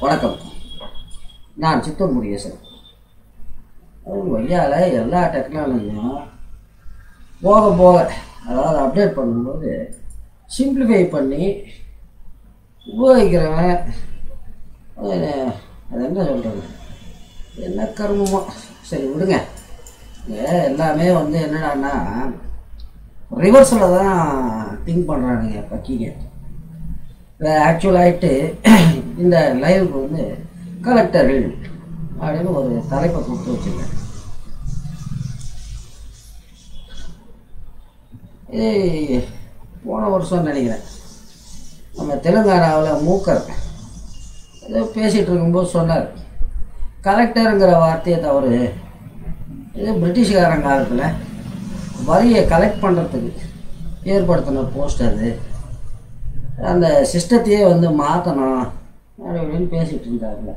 வணக்கம் நான் சித்தூர் முருகேசன் வையால எல்லா டெக்னாலஜியும் போக போக அதாவது அப்டேட் பண்ணும்போது சிம்பிளிஃபை பண்ணி உபயோகிக்கிறவன் அது அது என்ன சொல்கிறது என்ன கர்மமோ சரி விடுங்க இங்க எல்லாமே வந்து என்னடான்னா ரிவர்ஸில் தான் திங்க் பண்ணுறானுங்க பக்கிங்க ஆக்சுவலாகிட்டு இந்த லைவுக்கு வந்து கலெக்டர்கள் அப்படின்னு ஒரு தலைப்பை கொடுத்து வச்சுருக்கேன் இது போன வருஷம் நினைக்கிறேன் நம்ம தெலுங்கானாவில் மூக்கர் ஏதோ பேசிகிட்டு இருக்கும்போது சொன்னார் கலெக்டருங்கிற வார்த்தையை தவறு இது பிரிட்டிஷ்காரன் காலத்தில் வரியை கலெக்ட் பண்ணுறதுக்கு ஏற்படுத்தின போஸ்ட் அது அந்த சிஸ்டத்தையே வந்து மாற்றணும் அப்படின்னு பேசிகிட்டு இருந்தாருல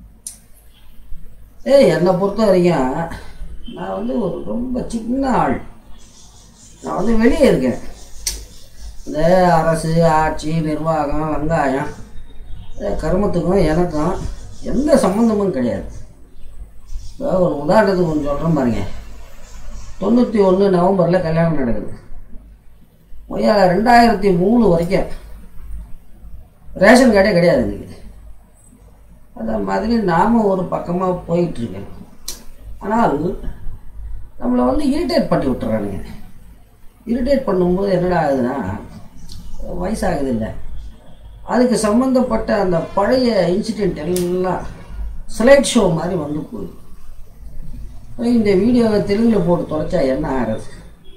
ஏய் என்னை பொறுத்த வரைக்கும் நான் வந்து ஒரு ரொம்ப சின்ன ஆள் நான் வந்து வெளியே இருக்கேன் இந்த அரசு ஆட்சி நிர்வாகம் வெங்காயம் இந்த கருமத்துக்கும் எனக்கும் எந்த சம்மந்தமும் கிடையாது இப்போ ஒரு உதாரணத்துக்கு ஒன்று சொல்கிறேன் பாருங்க தொண்ணூற்றி ஒன்று நவம்பரில் கல்யாணம் நடக்குது ஐயா ரெண்டாயிரத்தி மூணு வரைக்கும் ரேஷன் கார்டே கிடையாது இன்னைக்கு அந்த மாதிரி நாம் ஒரு பக்கமாக போயிட்டுருக்கேன் ஆனால் நம்மளை வந்து இரிட்டேட் பண்ணி விட்டுறானுங்க இரிட்டேட் பண்ணும்போது என்னடா ஆகுதுன்னா வயசாகுது இல்லை அதுக்கு சம்மந்தப்பட்ட அந்த பழைய இன்சிடெண்ட் எல்லாம் ஸ்லைட் ஷோ மாதிரி வந்து போகுது இந்த வீடியோவை தெலுங்கில் போட்டு தொலைச்சா என்ன ஆகிறது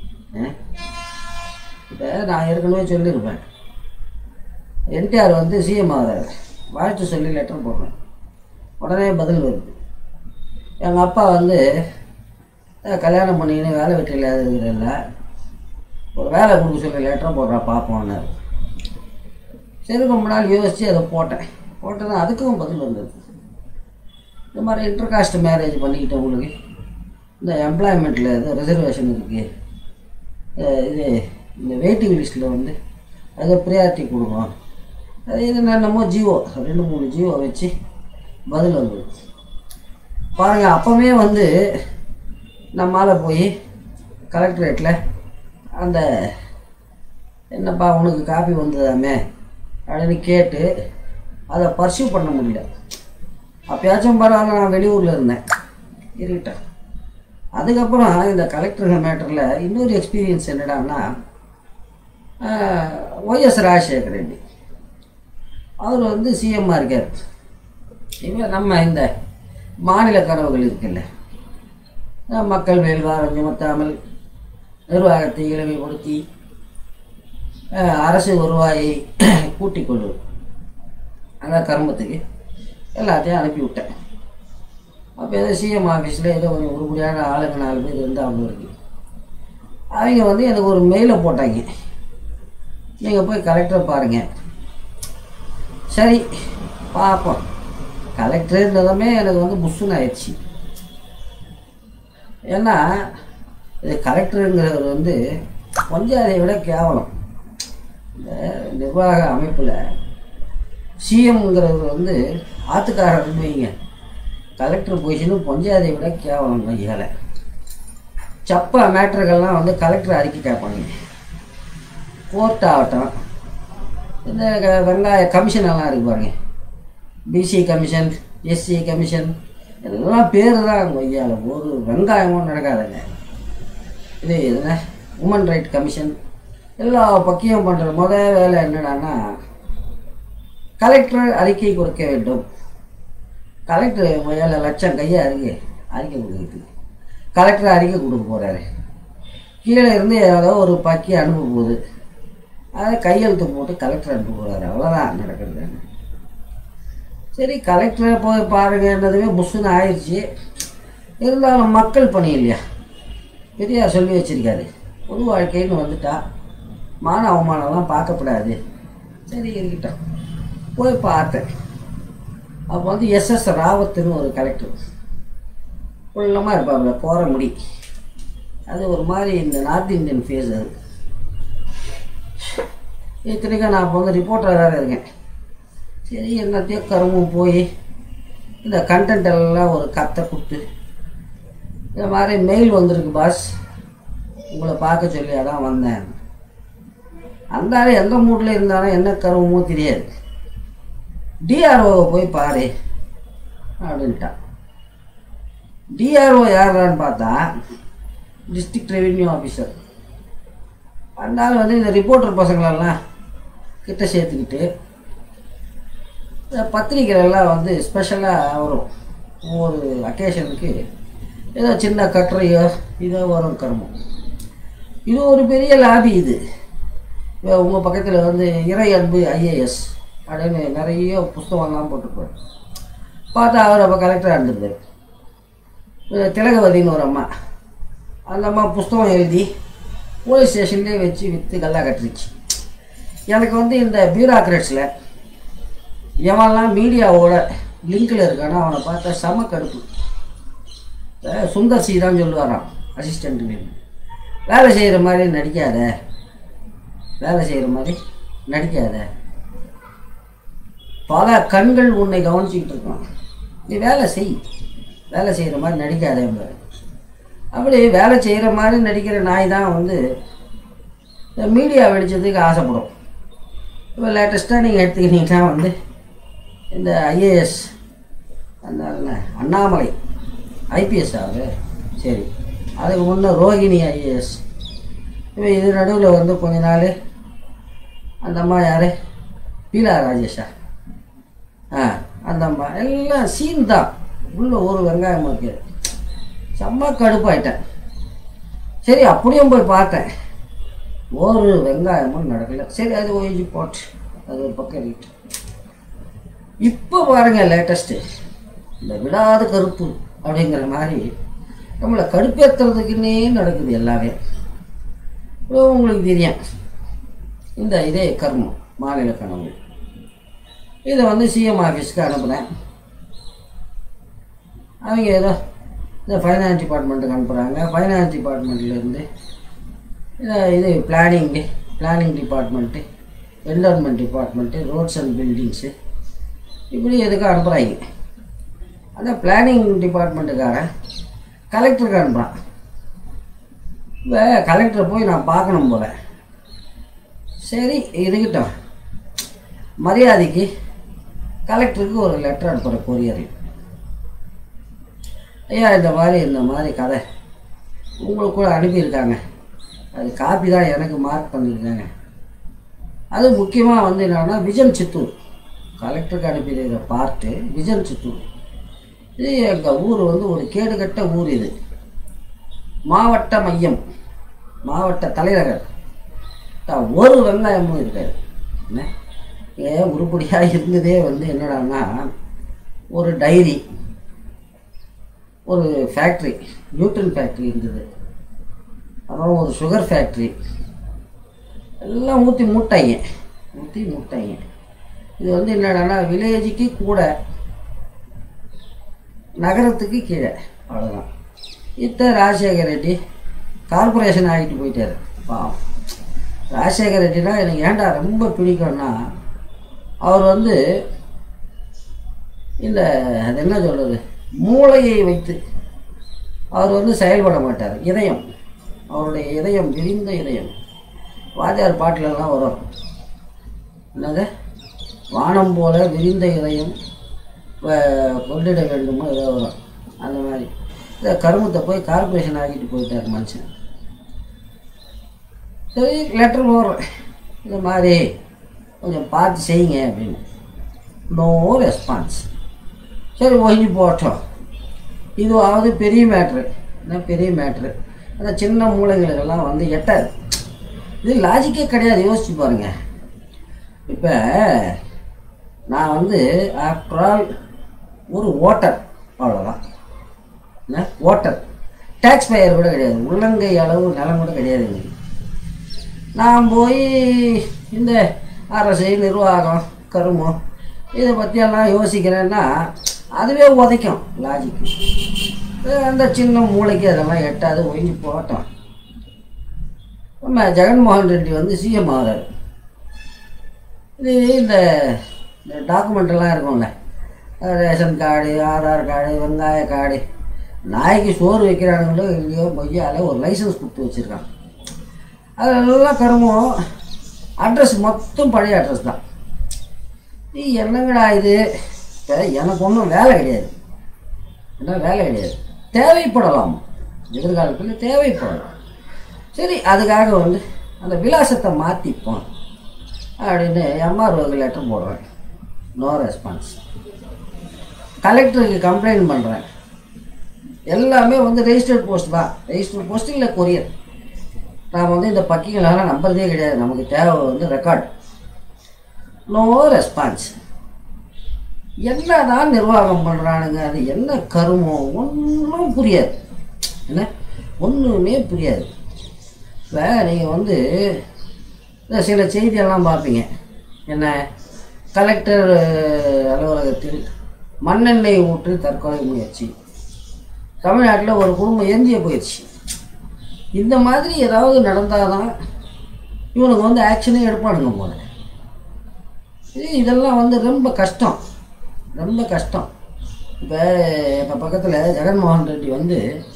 இப்போ நான் ஏற்கனவே சொல்லியிருப்பேன் என்டிஆர் வந்து சிஎம் ஆகிறார் வாழ்த்து சொல்லி லெட்டர் போடுறேன் உடனே பதில் வருது எங்கள் அப்பா வந்து அஹ், கல்யாணம் பண்ணிக்கின்னு வேலை வெட்டி இல்லாத இருக்கிறதில்ல ஒரு வேலை கொடுக்க சொல்லி லெட்டர் போடுறா பார்ப்போம்னாரு சரி ரொம்ப நாள் யோசித்து அதை போட்டேன் போட்டது அதுக்கும் பதில் வந்தது இந்த மாதிரி இன்டர் காஸ்ட் மேரேஜ் பண்ணிக்கிட்டவங்களுக்கு இந்த எம்ப்ளாய்மெண்ட்டில் ஏதோ ரிசர்வேஷன் இருக்குது இது இந்த வெயிட்டிங் லிஸ்ட்டில் வந்து அதை ப்ரியாரிட்டி கொடுக்கும் அது இது என்னமோ ஜியோ ரெண்டு மூணு ஜியோ வச்சு பதில் வந்தது பாருங்கள் அப்போவே வந்து நம்மால் போய் கலெக்டரேட்டில் அந்த என்னப்பா உனக்கு காப்பி வந்ததாமே அப்படின்னு கேட்டு அதை பர்சியூ பண்ண முடியல அப்பயாச்சும் பரவாயில்ல நான் வெளியூரில் இருந்தேன் இருக்கட்டேன் அதுக்கப்புறம் இந்த கலெக்டர் மேட்டரில் இன்னொரு எக்ஸ்பீரியன்ஸ் என்னடான்னா ஒய்எஸ் ராஜசேகர் ரெட்டி அவர் வந்து சிஎம்மாக இருக்கார் இவன் நம்ம இந்த மாநில கனவுகள் இருக்குல்ல அஹ் மக்கள் மேல் வாரம் சுமத்தாமல் நிர்வாகத்தை இளமைப்படுத்தி அஹ் அரசு வருவாயை கூட்டிக் கொள்வது அந்த கர்மத்துக்கு எல்லாத்தையும் அனுப்பி விட்டேன் அப்போ ஏதோ சிஎம் ஆஃபீஸில் ஏதோ கொஞ்சம் உருப்படியான ஆளுங்க நாலு பேர் இருந்து அவங்க இருக்கு அவங்க வந்து எனக்கு ஒரு மெயிலை போட்டாங்க நீங்கள் போய் கலெக்டரை பாருங்கள் சரி பார்ப்போம் கலெக்டர்ன்றதுமே எனக்கு வந்து புஷ்ஷுன்னு ஆயிடுச்சு ஏன்னா இது கலெக்டருங்கிறவர் வந்து கொஞ்சம் அதை விட கேவலம் இந்த நிர்வாக அமைப்பில் சிஎம்ங்கிறவர் வந்து ஆத்துக்காரர்னு வைங்க கலெக்டர் பொசிஷனும் பஞ்சாயத்தை விட கேவலம் ஐயால சப்பா மேட்டர்கள்லாம் வந்து கலெக்டர் அறிக்கை கேட்பாங்க கோர்ட் ஆகட்டும் இந்த க- வெங்காய கமிஷன் எல்லாம் இருக்கு பாருங்க பிசி கமிஷன் எஸ்சி கமிஷன் எல்லாம் பேர் தான் ஐயால ஒரு வெங்காயமும் நடக்காதுங்க இது என்ன உமன் ரைட் கமிஷன் எல்லா பக்கியம் பண்ணுற முத வேலை என்னடான்னா கலெக்டர் அறிக்கை கொடுக்க வேண்டும் கலெக்டர் ஏழு லட்சம் கையை அறிக்கை அறிக்கை கொடுக்குறது கலெக்டர் அறிக்கை கொடுக்க போகிறாரு கீழே இருந்து ஏதோ ஒரு பக்கி அனுப்ப போகுது அதை கையெழுத்து போட்டு கலெக்டர் அனுப்ப போகிறாரு அவ்வளோதான் நடக்கிறது சரி கலெக்டரை போய் பாருங்கன்றதுமே புஷ்ஷுன்னு ஆயிடுச்சு இருந்தாலும் மக்கள் பணி இல்லையா பெரியார் சொல்லி வச்சிருக்காரு பொது வாழ்க்கைன்னு வந்துட்டா மான அவமானம்லாம் பார்க்கப்படாது சரி இருக்கட்டும் போய் பார்த்தேன் அப்போ வந்து எஸ்எஸ் ராவத்துன்னு ஒரு கலெக்டர் குள்ளமாக இருப்பாப்புல கோர முடி அது ஒரு மாதிரி இந்த நார்த் இந்தியன் ஃபேஸ் அது இத்தனைக்கும் நான் இப்போ வந்து ரிப்போர்ட்டராக வேறு இருக்கேன் சரி என்னத்தையோ கருமும் போய் இந்த கண்டென்ட் எல்லாம் ஒரு கத்தை கொடுத்து இந்த மாதிரி மெயில் வந்திருக்கு பாஸ் உங்களை பார்க்க சொல்லி அதான் வந்தேன் அந்த ஆள் எந்த மூட்டில் இருந்தாலும் என்ன கருவமோ தெரியாது டிஆர்ஓவை போய் பாரு அப்படின்ட்டான் டிஆர்ஓ யாரான்னு பார்த்தா டிஸ்ட்ரிக்ட் ரெவென்யூ ஆஃபீஸர் அந்த ஆள் வந்து இந்த ரிப்போர்ட்டர் பசங்களெல்லாம் கிட்ட சேர்த்துக்கிட்டு இந்த பத்திரிக்கைகளெல்லாம் வந்து ஸ்பெஷலாக வரும் ஒவ்வொரு அக்கேஷனுக்கு ஏதோ சின்ன கட்டுரையோ இதோ வரும் கர்மம் இது ஒரு பெரிய லாபி இது உங்கள் பக்கத்தில் வந்து இறை அன்பு ஐஏஎஸ் அப்படின்னு நிறைய புஸ்தகம்லாம் போட்டிருப்பார் பார்த்தா அவர் அப்போ கலெக்டராக இருந்திருந்தார் அஹ் திலகவதின்னு ஒரு அம்மா அந்த அம்மா புஸ்தகம் எழுதி போலீஸ் ஸ்டேஷன்லேயே வச்சு விற்று கல்லா கட்டுருச்சு எனக்கு வந்து இந்த பியூராக்ரட்ஸில் எவன்லாம் மீடியாவோட லிங்கில் இருக்கானோ அவனை பார்த்தா செம கடுப்பு அஹ் சுந்தர் சி தான் சொல்லுவாராம் அசிஸ்டண்ட்டு வேலை செய்கிற மாதிரி நடிக்காத வேலை செய்கிற மாதிரி நடிக்காத பல கண்கள் உன்னை கவனிச்சுக்கிட்டு இருக்கான் நீ வேலை செய் வேலை செய்கிற மாதிரி நடிக்காத என்பார் அப்படி வேலை செய்கிற மாதிரி நடிக்கிற நாய் தான் வந்து இந்த மீடியா வெடிச்சதுக்கு ஆசைப்படும் இப்போ லேட்டஸ்ட்டாக நீங்கள் எடுத்துக்கிட்டீங்கன்னா வந்து இந்த ஐஏஎஸ் அந்த என்ன, அண்ணாமலை ஐபிஎஸ் ஆகுது சரி அதுக்கு முன்னே ரோஹிணி ஐஏஎஸ் இப்போ இது நடுவில் வந்து கொஞ்ச நாள் அந்த அம்மா யார் பீலா ராஜேஷா ஆ அந்த அம்மா எல்லாம் சீன் தான் உள்ள ஒரு வெங்காயம் இருக்குது செம்ம கடுப்பாயிட்டேன் சரி அப்படியும் போய் பார்த்தேன் ஒரு வெங்காயமும் நடக்கல சரி அது ஒழிஞ்சு போட்டு அது ஒரு பக்கம் இருக்கு இப்போ பாருங்க லேட்டஸ்ட்டு இந்த விடாத கருப்பு அப்படிங்கிற மாதிரி நம்மளை கடுப்பேற்றுறதுக்குன்னே நடக்குது எல்லாமே இப்போ உங்களுக்கு தெரியும் இந்த இதே கர்மம் மாநில கனவு இதை வந்து சிஎம் ஆஃபீஸ்க்கு அனுப்புனேன் அவங்க ஏதோ இந்த ஃபைனான்ஸ் டிபார்ட்மெண்ட்டுக்கு அனுப்புகிறாங்க ஃபைனான்ஸ் டிபார்ட்மெண்ட்லேருந்து இது planning planning department environment department roads and buildings இப்படி எதுக்கு அனுப்புகிறாங்க அந்த பிளானிங் டிபார்ட்மெண்ட்டுக்காரன் கலெக்டருக்கு அனுப்புகிறான் இப்போ கலெக்டரை போய் நான் பார்க்கணும் போல சரி இருக்கட்டும் மரியாதைக்கு கலெக்டருக்கு ஒரு லெட்டர் அனுப்புகிற கொரியரில் ஐயா இந்த மாதிரி இந்த மாதிரி கதை உங்களுக்கு கூட அனுப்பியிருக்காங்க அது காப்பி தான் எனக்கு மார்க் பண்ணியிருக்காங்க அது முக்கியமாக வந்து என்னன்னா விஜன் சித்தூர் கலெக்டருக்கு அனுப்பியிருக்கிற பார்ட்டு விஜன் சித்தூர் இது எங்கள் ஊர் வந்து ஒரு கேடுகட்ட ஊர் இது மாவட்ட மையம் மாவட்ட தலைநகர் த- ஒரு வெங்காயமும் இருக்காது என்ன ஏன் உருப்படியாக இருந்ததே வந்து என்னடான்னா ஒரு டைரி ஒரு ஃபேக்ட்ரி நியூட்ரன் ஃபேக்ட்ரி இருந்தது அப்புறம் ஒரு சுகர் ஃபேக்ட்ரி எல்லாம் ஊற்றி மூட்டாங்க ஊற்றி மூட்டாங்க இது வந்து என்னடான்னா வில்லேஜுக்கு கூட நகரத்துக்கு கீழே அவ்வளோதான் இத்த ராஜசேகர ரெட்டி கார்பரேஷன் ஆகிட்டு போயிட்டாரு பாவம் ராஜசேகர ரெட்டினா எனக்கு ஏன்டா ரொம்ப பிடிக்கும்னா அவர் வந்து இந்த அது என்ன சொல்கிறது மூளையை வைத்து அவர் வந்து செயல்பட மாட்டார் இதயம் அவருடைய இதயம் விரிந்த இதயம் வாத்தியார் பாட்டிலெல்லாம் வரும் என்னது வானம் போல விரிந்த இதயம் வ- கொள்ளிட வேண்டுமோ ஏதோ வரும் அந்த மாதிரி இந்த கருமத்தை போய் கார்பரேஷன் ஆக்கிட்டு போயிட்டார் மனுஷன் சரி லெட்டர் போடுறேன் இந்த மாதிரி கொஞ்சம் பார்த்து செய்யுங்க அப்படின்னு நோ ரெஸ்பான்ஸ் சரி ஒழிஞ்சு போட்டோம் இதுவாவது பெரிய மேட்ரு என்ன பெரிய மேட்ரு அந்த சின்ன மூளைங்களுக்கெல்லாம் வந்து எட்டாது இது லாஜிக்கே கிடையாது யோசிச்சு பாருங்க இப்போ நான் வந்து ஆஃப்டர் ஆல் ஒரு ஓட்டர் அவ்வளோதான் என்ன ஓட்டர் டேக்ஸ் பேயர் கூட கிடையாது உள்ளங்கை அளவு நிலம் கூட கிடையாது எனக்கு நான் போய் இந்த அரசு நிர்வாகம் கருமம் இதை பற்றியெல்லாம் யோசிக்கிறேன்னா அதுவே உதைக்கும் லாஜிக்கு அந்த சின்ன மூளைக்கு அதெல்லாம் எட்டாது ஒழிஞ்சு போட்டோம் நம்ம ஜெகன்மோகன் ரெட்டி வந்து சிஎம் ஆகிறாரு இது இந்த இந்த டாக்குமெண்ட் எல்லாம் இருக்கும்ல ரேஷன் கார்டு ஆதார் கார்டு வெங்காய கார்டு நாய்க்கு சோறு வைக்கிறானுங்களோ இல்லையோ பொய்யால ஒரு லைசன்ஸ் கொடுத்து வச்சுருக்கான் அதெல்லாம் கருமம் அட்ரஸ் மொத்தம் பழைய அட்ரஸ் தான் நீ என்னங்கடா இது இப்போ எனக்கு ஒன்றும் வேலை கிடையாது என்ன வேலை கிடையாது தேவைப்படலாம் எதிர்காலத்தில் தேவைப்படலாம் சரி அதுக்காக வந்து அந்த விலாசத்தை மாற்றிப்போம் அப்படின்னு எம்ஆர்ஓக்கு லெட்டர் போடுறேன் நோ ரெஸ்பான்ஸ் கலெக்டருக்கு கம்ப்ளைண்ட் பண்ணுறேன் எல்லாமே வந்து ரெஜிஸ்டர்ட் போஸ்ட் தான் ரெஜிஸ்டர்ட் போஸ்ட் இல்லை கொரியர் நாம் வந்து இந்த பக்கிங்களெல்லாம் நம்புறதே கிடையாது நமக்கு தேவை வந்து ரெக்கார்ட் நோ ரெஸ்பான்ஸ் என்னதான் நிர்வாகம் பண்ணுறானுங்க அது என்ன கருமம் ஒன்றும் புரியாது என்ன ஒன்றுமே புரியாது இப்போ நீங்கள் வந்து இந்த சில செய்தியெல்லாம் பார்ப்பீங்க என்ன கலெக்டர் அஹ், அலுவலகத்தில் மண்ணெண்ணெய் ஊற்றி தற்கொலை முயற்சி தமிழ்நாட்டில் ஒரு குடும்பம் எந்திய போயிடுச்சு இந்த மாதிரி ஏதாவது நடந்தால் தான் இவனுக்கு வந்து ஆக்ஷனே எடுப்பானுங்க போல இது இதெல்லாம் வந்து ரொம்ப கஷ்டம் ரொம்ப கஷ்டம் இப்போ எங்கள் பக்கத்தில் ஜெகன்மோகன் ரெட்டி வந்து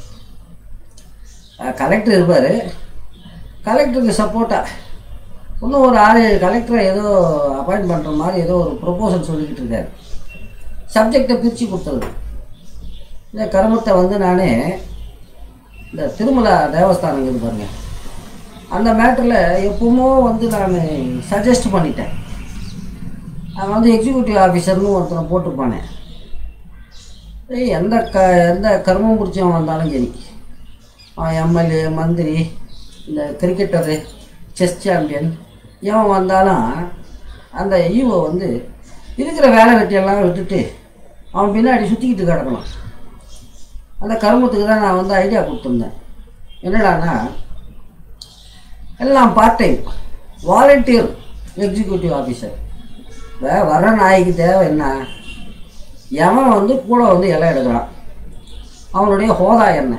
கலெக்டர் இருப்பார் கலெக்டருக்கு சப்போர்ட்டாக இன்னும் ஒரு ஆறு கலெக்டரை ஏதோ அப்பாயிண்ட் பண்ணுற மாதிரி ஏதோ ஒரு ப்ரொபோசல் சொல்லிக்கிட்டு இருக்காரு சப்ஜெக்டை பிரித்து கொடுத்தது இந்த கருமத்தை வந்து நான் இந்த திருமலா தேவஸ்தானம் இருக்குது பாருங்க அந்த மேட்டரில் எப்பவுமோ வந்து நான் சஜஸ்ட் பண்ணிட்டேன் அவன் வந்து எக்ஸிக்யூட்டிவ் ஆஃபீஸர்னு ஒருத்தனை போட்டுப்பானே ஏய் எந்த க எந்த கர்மம் பிடிச்சவன் வந்தாலும் சரி அவன் எம்எல்ஏ மந்திரி இந்த கிரிக்கெட்டரு செஸ் சாம்பியன் எவன் வந்தாலும் அந்த ஈவோ வந்து இருக்கிற வேலை வெட்டியெல்லாம் விட்டுட்டு அவன் பின்னாடி சுற்றிக்கிட்டு கிடக்கணும் அந்த கருமத்துக்கு தான் நான் வந்து ஐடியா கொடுத்துருந்தேன் என்னடான்னா எல்லாம் part time volunteer executive officer இப்போ வர நாய்க்கு தேவை என்ன எவன் வந்து கூட வந்து இலை எடுக்கிறான் அவனுடைய ஹோதா என்ன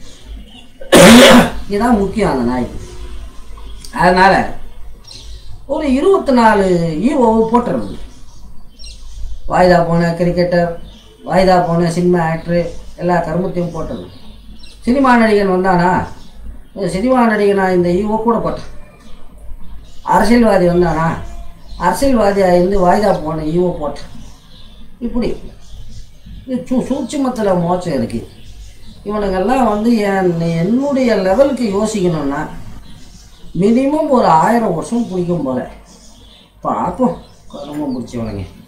இதுதான் முக்கியம் அந்த நாய்க்கு அதனால் ஒரு இருபத்தி நாலு ஈஓ போட்டுருந்தது வாய்தா போன கிரிக்கெட்டர் வாய்தா போன சினிமா ஆக்டரு எல்லா கருமத்தையும் போட்டது சினிமா நடிகன் வந்தானா இந்த சினிமா நடிகனா இந்த ஈவோ கூட போட்டேன் அரசியல்வாதி வந்தானா அரசியல்வாதியாக இருந்து வாய்தா போன ஈவோ போட்டேன் இப்படி இது சூ சூட்சுமத்தில் மோச்சம் இருக்குது இவனுங்கெல்லாம் வந்து என் என்னுடைய லெவலுக்கு யோசிக்கணும்னா மினிமம் ஒரு ஆயிரம் வருஷம் பிடிக்கும் போல பார்ப்போம் கருமம் பிடிச்சவனுங்க